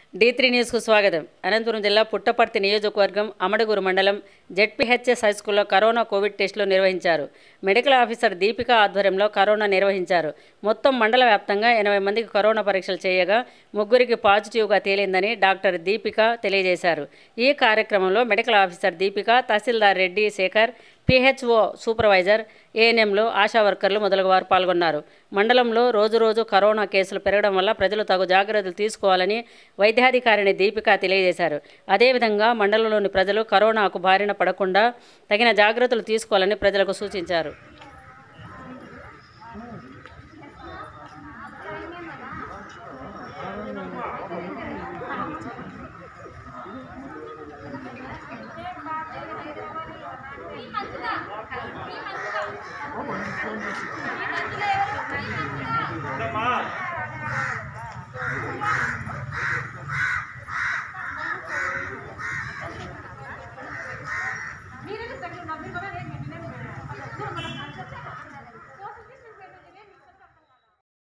D three న్యూస్కు స్వాగతం అనంతపురం జిల్లా పుట్టపర్తి నియోజకవర్గం అమడుగురు మండలం జెడ్పీహెచ్ఎస్ హైస్కూల్లో కరోనా కోవిడ్ టెస్టులు నిర్వహించారు మెడికల్ ఆఫీసర్ దీపిక ఆధ్వర్యంలో కరోనా నిర్వహించారు మొత్తం మండల వ్యాప్తంగా ఎనభై మందికి కరోనా పరీక్షలు చేయగా ముగ్గురికి పాజిటివ్గా తేలిందని డాక్టర్ దీపిక తెలియజేశారు ఈ కార్యక్రమంలో medical officer Deepika tahsildar Reddy Shekar PHO supervisor ఏఎన్ఎంలు ఆశా వర్కర్లు మొదలగు వారు పాల్గొన్నారు మండలంలో రోజురోజు కరోనా కేసులు పెరగడం వల్ల ప్రజలు తగు జాగ్రత్తలు తీసుకోవాలని వైద్యాధికారిని దీపిక తెలియజేశారు అదేవిధంగా మండలంలోని ప్రజలు కరోనాకు బారిన పడకుండా తగిన జాగ్రత్తలు తీసుకోవాలని ప్రజలకు సూచించారు